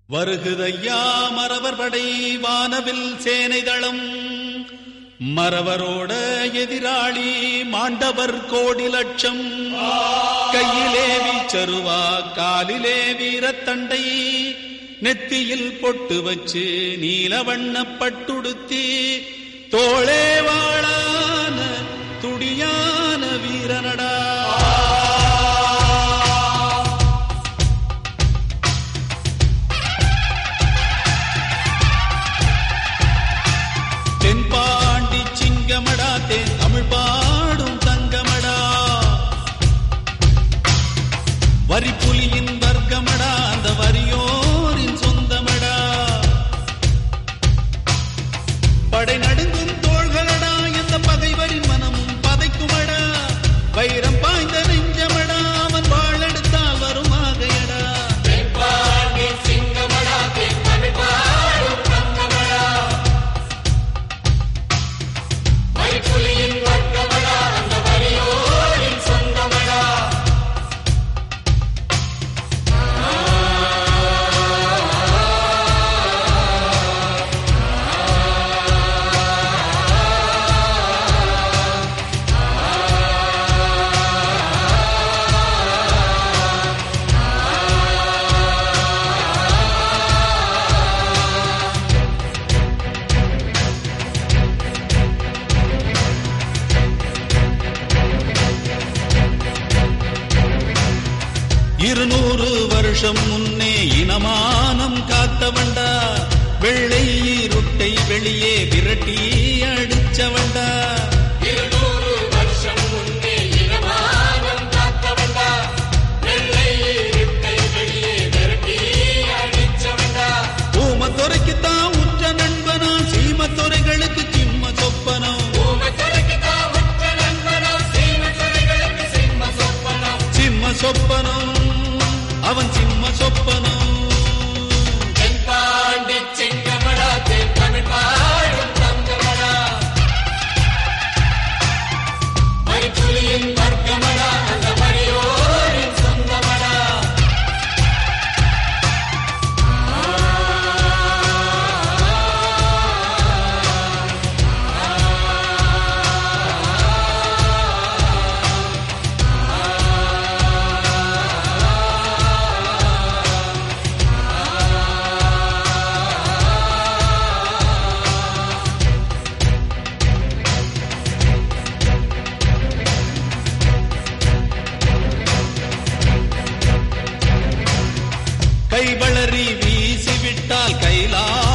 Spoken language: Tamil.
வருகுதையா மறவர் படை வானவில் சேனைதளம் மறவரோட எதிராளி மாண்டவர் கோடி லட்சம் கையிலே வீச்சருவா காலிலே வீரத்தண்டை நெத்தியில் பொட்டு வச்சு நீலவண்ண பட்டுடுத்தி தோளே வாழான துடியான வீரனடா தென்பாண்டி சிங்கமடா தேன் தமிழ் பாடும் தங்கமடா வரி புலியின் வர்க்கமடா அந்த வரியோரின் சொந்தமடா படை நடுங்கும் தோள்களடா எந்த பகைவரின் மனமும் பதைக்குமடா வைரம் பாய்ந்த நெஞ்சமடா அவன் வாழெடுத்தால் வரும் ஆகையடா இருநூறு வருஷம் முன்னே இனமானம் காத்தவண்டா வெள்ளை இருட்டை வெளியே விரட்டி அடிச்சவண்டா இருநூறு வருஷம் முன்னே இரவானம் காத்தவண்டா வெள்ளை இருட்டை வெளியே விரட்டி அடிச்சவண்டா ஊமத்துறைக்குத்தான் உற்ற நண்பனா சீமத்துறைகளுக்கு சிம்ம சொப்பனம் ஊமத்துறைக்குதான் உற்ற நண்பனம் சீமத்துறைகளுக்கு சிம்ம சொப்பனம் சிம்ம சொப்பனம் அவன் சிம்ம சொப்பனம் தென்பாண்டி சிங்கமடா தென் தமிழ் பாடும் தங்கமடா மறிப்புலியின் வர்க்கமடா அந்த மரியோரின் சொந்தமடா கைவளரி வீசிவிட்டால் கைலா